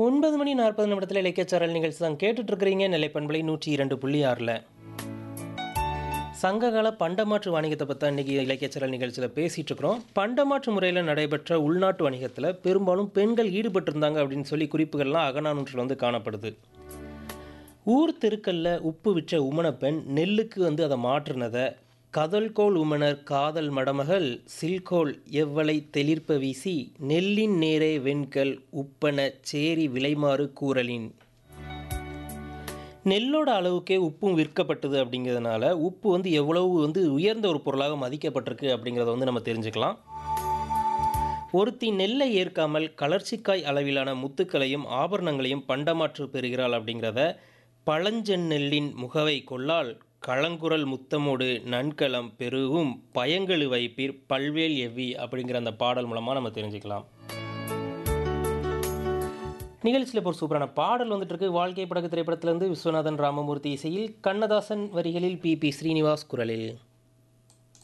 ஒன்பது மணி நாற்பது நிமிடத்தில் இலக்கியச்சாரல் நிகழ்ச்சி தான் கேட்டுட்டு இருக்கிறீங்க நிலைப்பண்பலை நூற்றி இரண்டு புள்ளி ஆறில் சங்ககால பண்டமாற்று வணிகத்தை பற்றி இன்றைக்கி இலக்கியச்சாரல் நிகழ்ச்சியில் பேசிகிட்டு இருக்கிறோம் பண்டமாற்று முறையில் நடைபெற்ற உள்நாட்டு வணிகத்தில் பெரும்பாலும் பெண்கள் ஈடுபட்டிருந்தாங்க அப்படின்னு சொல்லி குறிப்புகள்லாம் அகநானூற்றில் வந்து காணப்படுது ஊர் தெருக்கல்ல உப்பு விற்ற உமன பெண் நெல்லுக்கு வந்து அதை மாற்றினதை கதல்கோல் உமனர் காதல் மடமகள் சில்கோல் எவ்வளை தெளிர்ப்ப வீசி நெல்லின் நேரே வெண்கல் உப்பன சேரி விலைமாறு கூறலின் நெல்லோட அளவுக்கே உப்பும் விற்கப்பட்டது அப்படிங்கிறதுனால உப்பு வந்து எவ்வளவு வந்து உயர்ந்த ஒரு பொருளாக மதிக்கப்பட்டிருக்கு அப்படிங்கிறத வந்து நம்ம தெரிஞ்சுக்கலாம் ஒருத்தி நெல்லை ஏற்காமல் கலர்ச்சிக்காய் அளவிலான முத்துக்களையும் ஆபரணங்களையும் பண்டமாற்று பெறுகிறாள் அப்படிங்கிறத பழஞ்செந்நெல்லின் முகவை கொள்ளால் களங்குரல் முத்தமோடு நன்கலம் பெருகும் பயங்கழு வைப்பீர் பல்வேல் எவ்வி அப்படிங்கிற அந்த பாடல் மூலமாக நம்ம தெரிஞ்சுக்கலாம் நிகழ்ச்சியில் இப்போ ஒரு சூப்பரான பாடல் வந்துட்டு இருக்கு வாழ்க்கை படகு திரைப்படத்திலிருந்து விஸ்வநாதன் ராமமூர்த்தி இசையில் கண்ணதாசன் வரிகளில் பி பி ஸ்ரீனிவாஸ் குரலில்